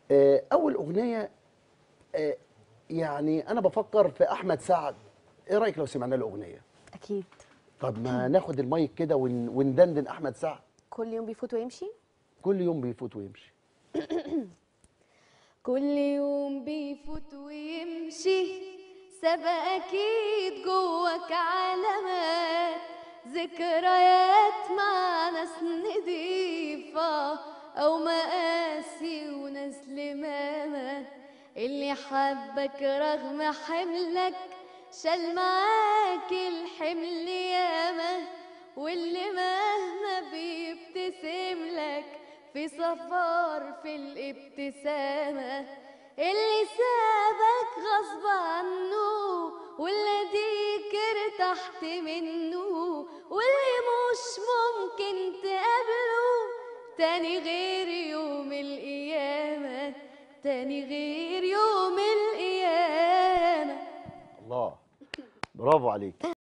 آه، اول اغنيه آه، يعني انا بفكر في احمد سعد ايه رايك لو سمعنا له اغنيه اكيد طب ما ناخد المايك كده ون- وندندن احمد سعد كل يوم بيفوت ويمشي كل يوم بيفوت ويمشي كل يوم بيفوت ويمشي ساب اكيد جواك علامات ذكريات مع ناس نضيفة او مقاسي وناس لمامة اللي حبك رغم حملك شال معاك الحمل ياما واللي مهما بيبتسم لك في صفار في الابتسامة اللي سابك غصب عنه واللي ديك ارتحت منه واللي مش ممكن تقابله تاني غير يوم القيامة تاني غير يوم القيامة الله برافو عليك